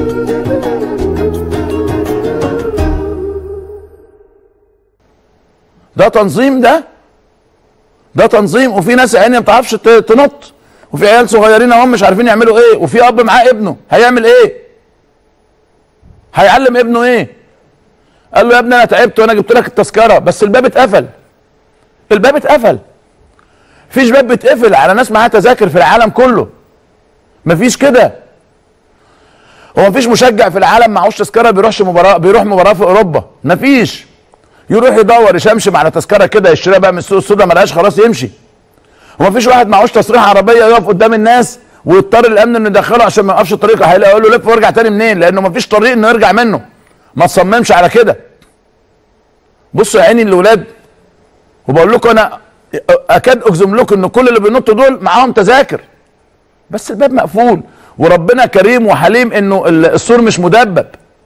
ده تنظيم ده ده تنظيم وفي ناس عيني ما بتعرفش ت- تنط وفي عيال صغيرين اهم مش عارفين يعملوا ايه وفي اب معاه ابنه هيعمل ايه هيعلم ابنه ايه قال له يا ابني انا تعبت وانا جبت لك التذكره بس الباب اتقفل الباب اتقفل فيش باب بيتقفل على ناس معاها تذاكر في العالم كله مفيش كده هو مفيش مشجع في العالم معهوش تذكره بيروحش مباراه بيروح مباراه في اوروبا مفيش يروح يدور يشمشم على تذكره كده يشتريها بقى من السوق السوداء ملهاش خلاص يمشي ومفيش واحد معهوش تصريح عربيه يقف قدام الناس ويضطر الامن انه يدخله عشان ما يوقفش الطريق هيلاقي يقول له لف وارجع تاني منين لانه مفيش طريق انه يرجع منه ما تصممش على كده بصوا يا عيني الاولاد وبقول لكم انا اكاد اجزم لكم ان كل اللي بينطوا دول معاهم تذاكر بس الباب مقفول وربنا كريم وحليم انه ال- السور مش مدبب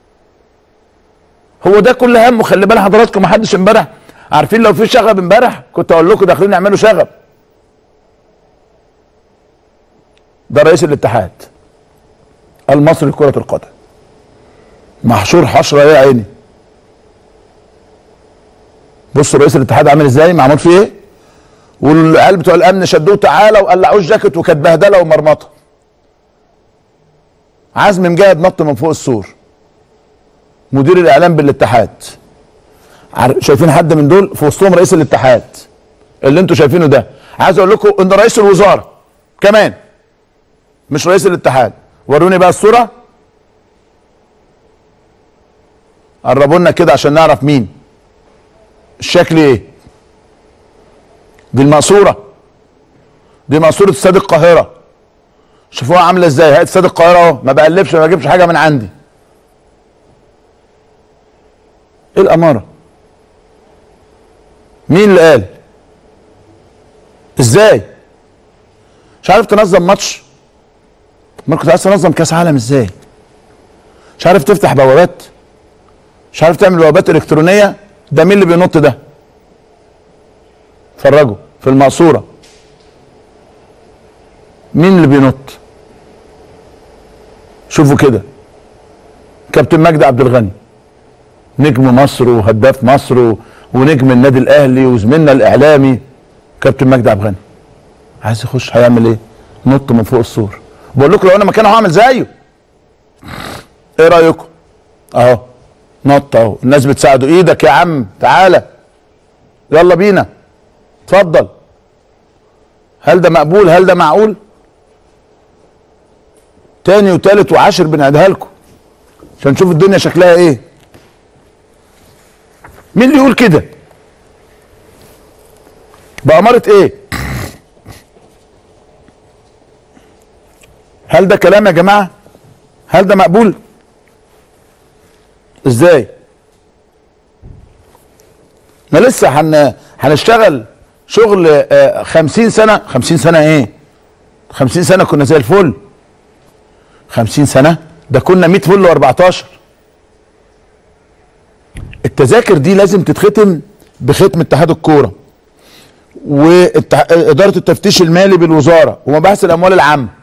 هو ده كل همه خلي بال حضراتكم ما حدش امبارح عارفين لو في شغب امبارح كنت اقول لكم داخلين يعملوا شغب ده رئيس الاتحاد المصري لكرة القدم محشور حشرة ايه يا عيني بصوا رئيس الاتحاد عامل ازاي معمول فيه ايه والعيال بتوع الامن شدوه تعالى وقلعوه الجاكيت وكانت بهدله ومرمطه عزمي مجاهد نط من فوق السور مدير الاعلام بالاتحاد عار- شايفين حد من دول في وسطهم رئيس الاتحاد اللي انتوا شايفينه ده عايز اقول لكم ان رئيس الوزاره كمان مش رئيس الاتحاد وروني بقى الصوره قربوا لنا كده عشان نعرف مين الشكل ايه دي المقصوره دي مقصوره استاد القاهره شوفوها عامله ازاي هات استاد القاهره اهو ما بقلبش ما بجيبش حاجه من عندي ايه الاماره مين اللي قال ازاي مش عارف تنظم ماتش ما كنت عايز تنظم كاس عالم ازاي مش عارف تفتح بوابات مش عارف تعمل بوابات الكترونيه ده مين اللي بينط ده اتفرجوا في المقصوره مين اللي بينط شوفوا كده كابتن مجدي عبد الغني نجم مصر وهداف مصر و... ونجم النادي الاهلي وزميلنا الاعلامي كابتن مجدي عبد الغني عايز يخش هيعمل ايه؟ نط من فوق السور بقول لكم لو انا مكانه هعمل زيه ايه رايكم؟ اهو نط اهو الناس بتساعده ايدك يا عم تعالى يلا بينا اتفضل هل ده مقبول هل ده معقول تاني وتالت وعاشر بنعيدها لكم عشان نشوف الدنيا شكلها ايه مين اللي يقول كده بأمارة ايه هل ده كلام يا جماعة هل ده مقبول ازاي احنا لسه هن هنشتغل شغل آه، خمسين سنة خمسين سنة ايه خمسين سنة كنا زي الفل خمسين سنة ده كنا مية فل واربعتاشر التذاكر دي لازم تتختم بختم اتحاد الكورة وإدارة التفتيش المالي بالوزارة ومباحث الأموال العامة